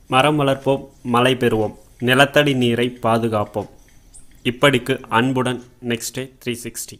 மரம் வளர்ப்போம் மழை பெறுவோம் நிலத்தடி நீரை பாதுகாப்போம் இப்படிக்கு அன்புடன் next day three sixty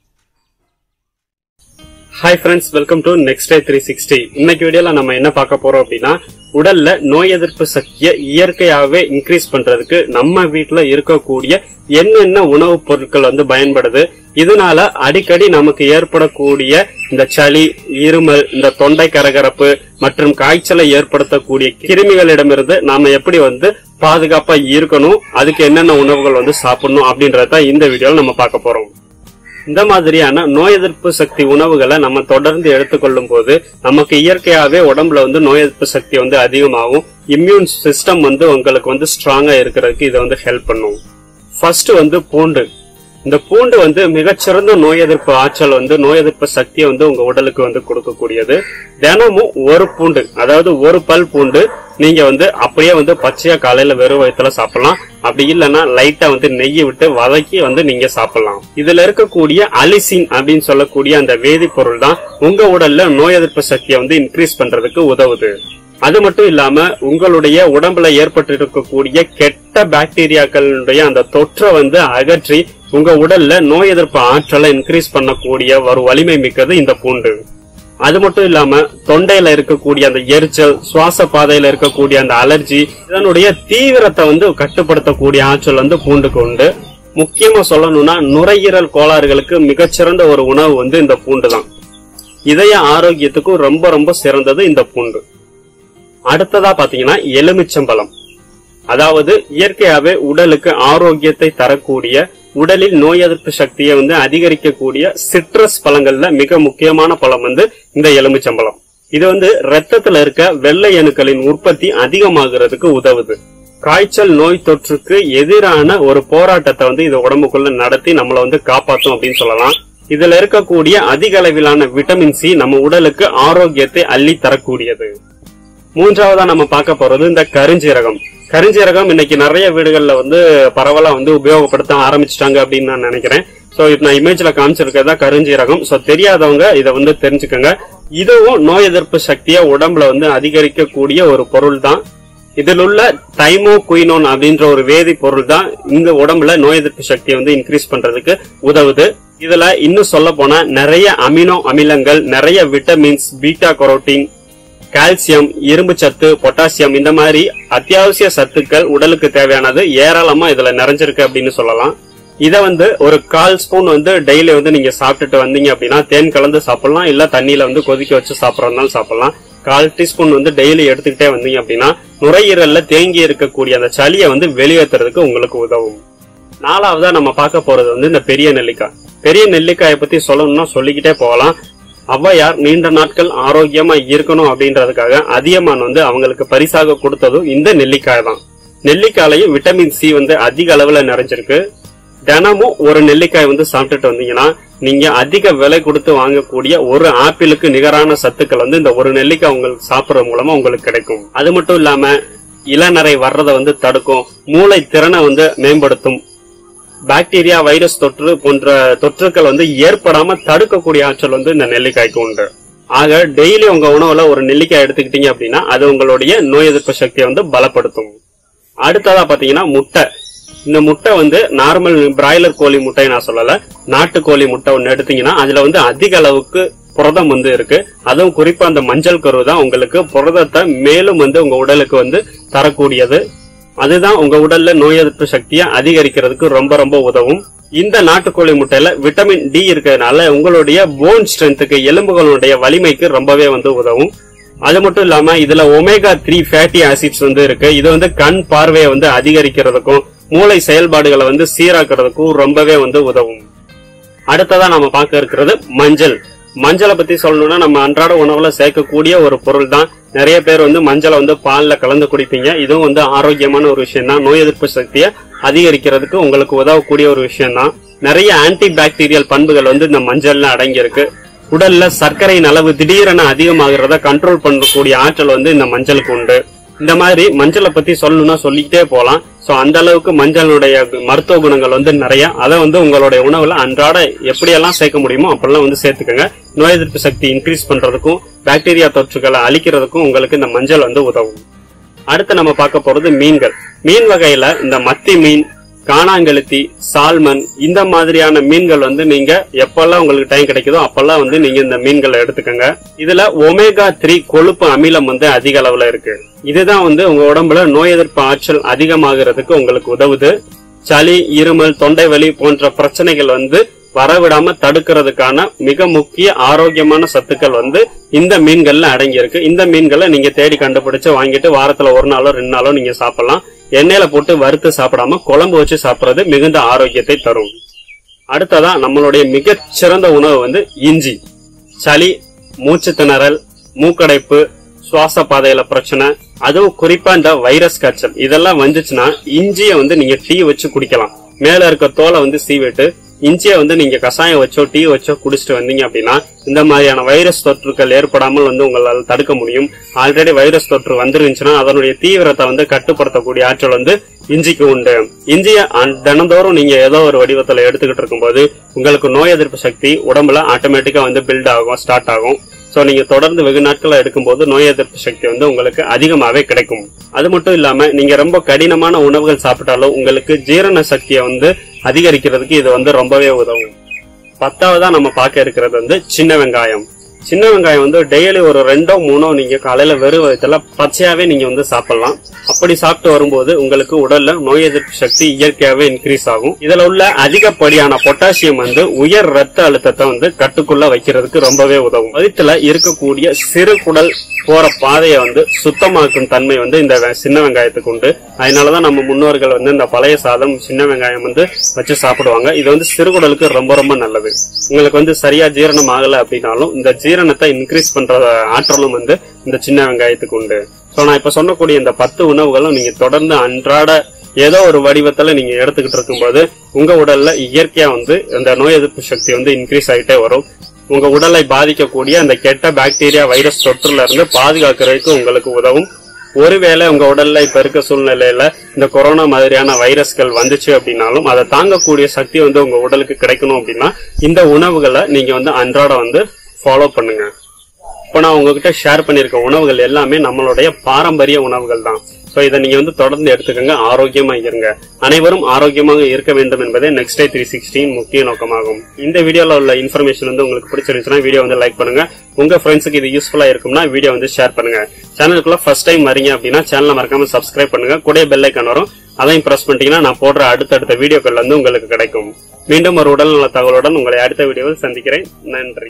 hi friends welcome to next day three sixty இன்னைக்கு வீடியோல நம்ம என்ன பார்க்க போறோம் அப்படின்னா உடல்ல நோய் எதிர்ப்பு சக்தியை இயற்கையாகவே இன்க்ரீஸ் பண்றதுக்கு நம்ம வீட்டுல இருக்கக்கூடிய என்னென்ன உணவுப் பொருட்கள் வந்து பயன்படுது இதனால அடிக்கடி நமக்கு ஏற்படக்கூடிய இந்த சளி இருமல் இந்த தொண்டை கரகரப்பு மற்றும் காய்ச்சலை ஏற்படுத்தக்கூடிய கிருமிகளிடமிருந்து நாம எப்படி வந்து பாதுகாப்பா இருக்கணும் அதுக்கு என்னென்ன உணவுகள் வந்து சாப்பிடணும் அப்படின்றத இந்த வீடியோல நம்ம பார்க்க போறோம் இந்த மாதிரியான நோய் எதிர்ப்பு சக்தி உணவுகளை நம்ம தொடர்ந்து எடுத்துக்கொள்ளும் போது நமக்கு இயற்கையாவே உடம்புல வந்து நோய் எதிர்ப்பு சக்தி வந்து அதிகமாகும் இம்யூன் சிஸ்டம் வந்து உங்களுக்கு வந்து ஸ்ட்ராங்கா இருக்கிறதுக்கு இதை வந்து ஹெல்ப் பண்ணும் ஃபர்ஸ்ட் வந்து பூண்டு இந்த பூண்டு வந்து மிகச்சிறந்த நோய் எதிர்ப்பு ஆற்றல் வந்து நோய் எதிர்ப்பு சக்தியை வந்து உங்க உடலுக்கு வந்து கொடுக்கக்கூடியது தினமும் ஒரு பூண்டு அதாவது ஒரு பல் பூண்டு நீங்க வந்து அப்படியே வந்து பச்சையா காலையில வெறும் வயிற்றுல சாப்பிடலாம் அப்படி இல்லைன்னா லைட்டா வந்து நெய்யை விட்டு வதக்கி வந்து நீங்க சாப்பிடலாம் இதுல இருக்கக்கூடிய அலிசின் அப்படின்னு சொல்லக்கூடிய அந்த வேதிப்பொருள் தான் உங்க உடல்ல நோய் எதிர்ப்பு சக்தியை வந்து இன்க்ரீஸ் பண்றதுக்கு உதவுது அது மட்டும் இல்லாம உங்களுடைய உடம்புல ஏற்பட்டு இருக்கக்கூடிய கெட்ட பாக்டீரியாக்களுடைய அந்த தொற்றை வந்து அகற்றி உங்க உடல்ல நோய் எதிர்ப்பு ஆற்றலை இன்க்ரீஸ் பண்ணக்கூடிய ஒரு வலிமை மிக்கது இந்த பூண்டு அது மட்டும் இல்லாம தொண்டையில இருக்கக்கூடிய அந்த எரிச்சல் சுவாச பாதையில இருக்கக்கூடிய அந்த அலர்ஜி இதனுடைய தீவிரத்தை வந்து கட்டுப்படுத்தக்கூடிய ஆற்றல் வந்து பூண்டுக்கு உண்டு முக்கியமா சொல்லணும்னா நுரையீரல் கோளாறுகளுக்கு மிகச்சிறந்த ஒரு உணவு வந்து இந்த பூண்டு தான் இதய ஆரோக்கியத்துக்கும் ரொம்ப ரொம்ப சிறந்தது இந்த பூண்டு அடுத்ததா பாத்தீங்கன்னா எலுமிச்சம்பழம் அதாவது இயற்கையாவே உடலுக்கு ஆரோக்கியத்தை தரக்கூடிய உடலில் நோய் எதிர்ப்பு சக்தியை வந்து அதிகரிக்கக்கூடிய சிட்ரஸ் பழங்கள்ல மிக முக்கியமான பழம் வந்து இந்த எலுமிச்சம்பழம் இது வந்து ரத்தத்துல இருக்க வெள்ளை அணுக்களின் உற்பத்தி அதிகமாகிறதுக்கு உதவுது காய்ச்சல் நோய் தொற்றுக்கு எதிரான ஒரு போராட்டத்தை வந்து இது உடம்புக்குள்ள நடத்தி நம்மள வந்து காப்பாத்தும் அப்படின்னு சொல்லலாம் இதுல இருக்கக்கூடிய அதிக அளவிலான விட்டமின் சி நம்ம உடலுக்கு ஆரோக்கியத்தை அள்ளி தரக்கூடியது மூன்றாவதா நம்ம பார்க்க போறது இந்த கருஞ்சீரகம் கருஞ்சீரகம் இன்னைக்கு நிறைய வீடுகள்ல வந்து பரவலா வந்து உபயோகப்படுத்த ஆரம்பிச்சிட்டாங்க அப்படின்னு நான் நினைக்கிறேன் சோ இப்ப நான் இமேஜ்ல காமிச்சிருக்கிறதா கருஞ்சீரகம் சோ தெரியாதவங்க இதை வந்து தெரிஞ்சுக்கோங்க இதுவும் நோய் எதிர்ப்பு சக்தியை உடம்புல வந்து அதிகரிக்கக்கூடிய ஒரு பொருள் தான் இதில் உள்ள தைமோ குயினோன் அப்படின்ற ஒரு வேதி பொருள் தான் இந்த உடம்புல நோய் எதிர்ப்பு சக்தியை வந்து இன்க்ரீஸ் பண்றதுக்கு உதவுது இதுல இன்னும் சொல்ல போனா நிறைய அமினோ அமிலங்கள் நிறைய விட்டமின்ஸ் பீட்டா கரோட்டின் கால்சியம் இரும்பு சத்து பொட்டாசியம் இந்த மாதிரி அத்தியாவசிய சத்துக்கள் உடலுக்கு தேவையானது ஏராளமா இதுல நிறைஞ்சிருக்கு அப்படின்னு சொல்லலாம் இத வந்து ஒரு கால் ஸ்பூன் வந்து டெய்லி வந்து நீங்க சாப்பிட்டுட்டு வந்தீங்க அப்படின்னா தேன் கலந்து சாப்பிடலாம் இல்ல தண்ணியில வந்து கொதிக்க வச்சு சாப்பிடறதுனாலும் சாப்பிடலாம் கால் டீஸ்பூன் வந்து டெய்லி எடுத்துக்கிட்டே வந்தீங்க அப்படின்னா நுரையீரல்ல தேங்கி இருக்கக்கூடிய அந்த சளியை வந்து வெளியேற்றுறதுக்கு உங்களுக்கு உதவும் நாலாவதா நம்ம பார்க்க போறது வந்து இந்த பெரிய நெல்லிக்காய் பெரிய நெல்லிக்காயை பத்தி சொல்லணும்னா சொல்லிக்கிட்டே போகலாம் ஔவையார் நீண்ட நாட்கள் ஆரோக்கியமா இருக்கணும் அப்படின்றதுக்காக அதியமான் வந்து அவங்களுக்கு பரிசாக கொடுத்ததும் இந்த நெல்லிக்காய் தான் நெல்லிக்காயிலையும் விட்டமின் சி வந்து அதிக அளவுல நிறைஞ்சிருக்கு தினமும் ஒரு நெல்லிக்காய் வந்து சாப்பிட்டுட்டு வந்தீங்கன்னா நீங்க அதிக விலை கொடுத்து வாங்கக்கூடிய ஒரு ஆப்பிளுக்கு நிகரான சத்துக்கள் வந்து இந்த ஒரு நெல்லிக்காய் உங்களுக்கு சாப்பிடுறது மூலமா உங்களுக்கு கிடைக்கும் அது மட்டும் இல்லாம இளநரை வர்றதை வந்து தடுக்கும் மூளை திறனை வந்து மேம்படுத்தும் பாக்டீரியா வைரஸ் தொற்று போன்ற தொற்றுக்கள் வந்து ஏற்படாம தடுக்கக்கூடிய ஆற்றல் வந்து இந்த நெல்லிக்காய்க்கு உண்டு ஆக டெய்லி உங்க உணவுல ஒரு நெல்லிக்காய் எடுத்துக்கிட்டீங்க அப்படின்னா அது உங்களுடைய நோய் எதிர்ப்பு சக்தியை வந்து பலப்படுத்தும் அடுத்ததா பாத்தீங்கன்னா முட்டை இந்த முட்டை வந்து நார்மல் பிராய்லர் கோழி முட்டை நான் சொல்லல நாட்டு கோழி முட்டை ஒன்னு எடுத்தீங்கன்னா அதுல வந்து அதிக அளவுக்கு புரதம் வந்து இருக்கு அதுவும் குறிப்பா அந்த மஞ்சள் கரு தான் உங்களுக்கு புரதத்தை மேலும் வந்து உங்க உடலுக்கு வந்து தரக்கூடியது அதுதான் உங்க உடல்ல நோய் எதிர்ப்பு சக்தியை அதிகரிக்கிறதுக்கு ரொம்ப ரொம்ப உதவும் இந்த நாட்டுக்கோழி முட்டையில விட்டமின் டி இருக்கிறதுனால உங்களுடைய போன் ஸ்ட்ரென்த்துக்கு எலும்புகளுடைய வலிமைக்கு ரொம்பவே வந்து உதவும் அது மட்டும் இல்லாம இதுல ஒமேகா த்ரீ ஃபேட்டி ஆசிட்ஸ் வந்து இருக்கு இது வந்து கண் பார்வையை வந்து அதிகரிக்கிறதுக்கும் மூளை செயல்பாடுகளை வந்து சீராக்குறதுக்கும் ரொம்பவே வந்து உதவும் அடுத்ததா நம்ம பார்க்க இருக்கிறது மஞ்சள் மஞ்சளை பத்தி சொல்லணும்னா நம்ம அன்றாட உணவுல சேர்க்கக்கூடிய ஒரு பொருள் தான் நிறைய பேர் வந்து மஞ்சளை வந்து பால்ல கலந்து குடிப்பீங்க இதுவும் வந்து ஆரோக்கியமான ஒரு விஷயம் தான் நோய் எதிர்ப்பு சக்தியை அதிகரிக்கிறதுக்கு உங்களுக்கு உதவக்கூடிய ஒரு விஷயம் தான் நிறைய ஆன்டி பாக்டீரியல் பண்புகள் வந்து இந்த மஞ்சள்ல அடங்கியிருக்கு உடல்ல சர்க்கரையின் அளவு திடீரென அதிகமாகிறத கண்ட்ரோல் பண்ணக்கூடிய ஆற்றல் வந்து இந்த மஞ்சளுக்கு உண்டு இந்த மாதிரி மஞ்சளை பத்தி சொல்லணும்னா சொல்லிக்கிட்டே போலாம் சோ அந்த அளவுக்கு மஞ்சளுடைய மருத்துவ குணங்கள் வந்து நிறைய அதை வந்து உங்களுடைய உணவுல அன்றாட எப்படியெல்லாம் சேர்க்க முடியுமோ அப்பெல்லாம் வந்து சேர்த்துக்கோங்க நோய் எதிர்ப்பு சக்தி இன்க்ரீஸ் பண்றதுக்கும் பாக்டீரியா தொற்றுகளை அழிக்கிறதுக்கும் உங்களுக்கு இந்த மஞ்சள் வந்து உதவும் அடுத்து நம்ம பார்க்க போறது மீன்கள் மீன் வகையில இந்த மத்தி மீன் காணாங்கெளுத்தி சால்மன் இந்த மாதிரியான மீன்கள் வந்து நீங்க எப்பெல்லாம் உங்களுக்கு டைம் கிடைக்குதோ அப்பெல்லாம் வந்து நீங்க இந்த மீன்களை எடுத்துக்கோங்க இதுல ஒமேகா த்ரீ கொழுப்பு அமிலம் வந்து அதிக அளவுல இருக்கு இதுதான் வந்து உங்க உடம்புல நோய் எதிர்ப்பு ஆற்றல் அதிகமாகிறதுக்கு உங்களுக்கு உதவுது சளி இருமல் தொண்டை வலி போன்ற பிரச்சனைகள் வந்து வரவிடாம தடுக்கிறதுக்கான மிக முக்கிய ஆரோக்கியமான சத்துக்கள் வந்து இந்த மீன்கள்ல அடங்கி இருக்கு இந்த மீன்களை நீங்க தேடி கண்டுபிடிச்சு வாங்கிட்டு வாரத்துல ஒரு நாளோ ரெண்டு நாளோ நீங்க சாப்பிடலாம் எண்ணெயில போட்டு வறுத்து சாப்பிடாம குழம்பு வச்சு சாப்பிடுறது மிகுந்த ஆரோக்கியத்தை தரும் அடுத்ததா நம்மளுடைய மிகச் சிறந்த உணவு வந்து இஞ்சி சளி மூச்சு திணறல் மூக்கடைப்பு சுவாச பாதையில பிரச்சனை அதுவும் குறிப்பா இந்த வைரஸ் காய்ச்சல் இதெல்லாம் வந்துச்சுன்னா இஞ்சியை வந்து நீங்க டீ வச்சு குடிக்கலாம் மேல இருக்க தோலை வந்து சீவிட்டு இஞ்சியை வந்து நீங்க கஷாயம் வச்சோ டீ வச்சோ குடிச்சிட்டு வந்தீங்க அப்படின்னா இந்த மாதிரியான வைரஸ் தொற்றுகள் ஏற்படாமல் வந்து உங்களால் தடுக்க முடியும் ஆல்ரெடி வைரஸ் தொற்று வந்துருந்துச்சுன்னா அதனுடைய தீவிரத்தை வந்து கட்டுப்படுத்தக்கூடிய ஆற்றல் வந்து இஞ்சிக்கு உண்டு இஞ்சிய அன்- தினந்தோறும் நீங்க ஏதோ ஒரு வடிவத்துல எடுத்துக்கிட்டு இருக்கும்போது உங்களுக்கு நோய் எதிர்ப்பு சக்தி உடம்புல ஆட்டோமேட்டிக்கா வந்து பில்ட் ஆகும் ஸ்டார்ட் ஆகும் சோ நீங்க தொடர்ந்து வெகு நாட்களா எடுக்கும்போது நோய் எதிர்ப்பு சக்தி வந்து உங்களுக்கு அதிகமாவே கிடைக்கும் அது மட்டும் இல்லாம நீங்க ரொம்ப கடினமான உணவுகள் சாப்பிட்டாலும் உங்களுக்கு ஜீரண சக்தியை வந்து அதிகரிக்கிறதுக்கு இது வந்து ரொம்பவே உதவும் பத்தாவதா நம்ம பார்க்க இருக்கிறது வந்து சின்ன வெங்காயம் சின்ன வெங்காயம் வந்து டெய்லி ஒரு ரெண்டோ மூணோ நீங்க காலையில வெறும் வயிற்றுல பச்சையாவே நீங்க வந்து சாப்பிடலாம் அப்படி சாப்பிட்டு வரும்போது உங்களுக்கு உடல்ல நோய் எதிர்ப்பு சக்தி இயற்கையாவே இன்க்ரீஸ் ஆகும் இதுல உள்ள அதிகப்படியான பொட்டாசியம் வந்து உயர் ரத்த அழுத்தத்தை வந்து கட்டுக்குள்ள வைக்கிறதுக்கு ரொம்பவே உதவும் வயிற்றுல இருக்கக்கூடிய சிறு குடல் போற பாதையை வந்து சுத்தமாக்கும் தன்மை வந்து இந்த வெ- சின்ன வெங்காயத்துக்கு உண்டு அதனாலதான் நம்ம முன்னோர்கள் வந்து இந்த பழைய சாதம் சின்ன வெங்காயம் வந்து வச்சு சாப்பிடுவாங்க இது வந்து சிறுகுடலுக்கு ரொம்ப ரொம்ப நல்லது உங்களுக்கு வந்து சரியா ஜீரணம் ஆகல அப்படின்னாலும் இந்த ஜீரணத்தை இன்க்ரீஸ் பண்ற ஆற்றலும் வந்து இந்த சின்ன வெங்காயத்துக்கு உண்டு சோ நான் இப்ப சொன்னக்கூடிய இந்த பத்து உணவுகளும் நீங்க தொடர்ந்து அன்றாட ஏதோ ஒரு வடிவத்துல நீங்க எடுத்துக்கிட்டு இருக்கும்போது உங்க உடல்ல இயற்கையா வந்து இந்த நோய் எதிர்ப்பு சக்தி வந்து இன்க்ரீஸ் ஆயிட்டே வரும் உங்க உடலை பாதிக்கக்கூடிய அந்த கெட்ட பாக்டீரியா வைரஸ் தொற்றுல இருந்து பாதுகாக்கிறதுக்கு உங்களுக்கு உதவும் ஒருவேளை உங்க உடல்ல இப்ப இருக்க சூழ்நிலையில இந்த கொரோனா மாதிரியான வைரஸ்கள் வந்துச்சு அப்படின்னாலும் அதை தாங்கக்கூடிய சக்தி வந்து உங்க உடலுக்கு கிடைக்கணும் அப்படின்னா இந்த உணவுகளை நீங்க வந்து அன்றாட வந்து ஃபாலோ பண்ணுங்க இப்போ நான் உங்ககிட்ட ஷேர் பண்ணியிருக்க உணவுகள் எல்லாமே நம்மளுடைய பாரம்பரிய உணவுகள் தான் ஸோ இதை நீங்க வந்து தொடர்ந்து எடுத்துக்கோங்க ஆரோக்கியமா இருங்க அனைவரும் ஆரோக்கியமாக இருக்க வேண்டும் என்பதே நெக்ஸ்ட் டே த்ரீ சிக்ஸ்டின் முக்கிய நோக்கமாகும் இந்த வீடியோல உள்ள இன்ஃபர்மேஷன் வந்து உங்களுக்கு பிடிச்சிருந்துச்சுன்னா வீடியோ வந்து லைக் பண்ணுங்க உங்க ஃப்ரெண்ட்ஸுக்கு இது யூஸ்ஃபுல்லா இருக்கும்னா வீடியோ வந்து ஷேர் பண்ணுங்க சேனலுக்குள்ள ஃபர்ஸ்ட் டைம் வரீங்க அப்படின்னா சேனலை மறக்காம சப்ஸ்கிரைப் பண்ணுங்க கூட பெல் ஐக்கான் வரும் அதையும் பிரஸ் பண்ணிட்டீங்கன்னா நான் போடுற அடுத்தடுத்த வீடியோக்கள் வந்து உங்களுக்கு கிடைக்கும் மீண்டும் ஒரு உடல்நல தகவலுடன் உங்களை அடுத்த வீடியோவில் சந்திக்கிறேன் நன்றி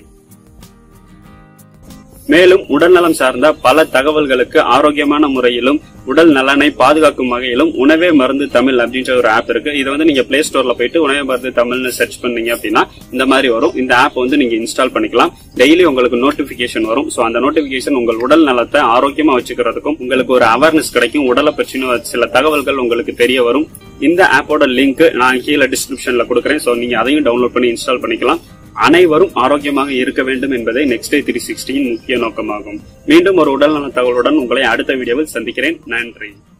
மேலும் உடல்நலம் சார்ந்த பல தகவல்களுக்கு ஆரோக்கியமான முறையிலும் உடல் நலனை பாதுகாக்கும் வகையிலும் உணவே மருந்து தமிழ் அப்படின்ற ஒரு ஆப் இருக்கு இதை வந்து நீங்க பிளே ஸ்டோர்ல போயிட்டு உணவே மருந்து தமிழ்னு சர்ச் பண்ணீங்க அப்படின்னா இந்த மாதிரி வரும் இந்த ஆப் வந்து நீங்க இன்ஸ்டால் பண்ணிக்கலாம் டெய்லி உங்களுக்கு நோட்டிபிகேஷன் வரும் சோ அந்த நோட்டிபிகேஷன் உங்கள் உடல் நலத்தை ஆரோக்கியமா வச்சுக்கிறதுக்கும் உங்களுக்கு ஒரு அவேர்னஸ் கிடைக்கும் உடலை பற்றின சில தகவல்கள் உங்களுக்கு தெரிய வரும் இந்த ஆப்போட லிங்க் நான் கீழே டிஸ்கிரிப்ஷன்ல கொடுக்குறேன் சோ நீங்க அதையும் டவுன்லோட் பண்ணி இன்ஸ்டால் பண்ணிக்கலாம் அனைவரும் ஆரோக்கியமாக இருக்க வேண்டும் என்பதே நெக்ஸ்ட் டே த்ரீ சிக்ஸ்டியின் முக்கிய நோக்கமாகும் மீண்டும் ஒரு உடல்நல தகவலுடன் உங்களை அடுத்த வீடியோவில் சந்திக்கிறேன் நன்றி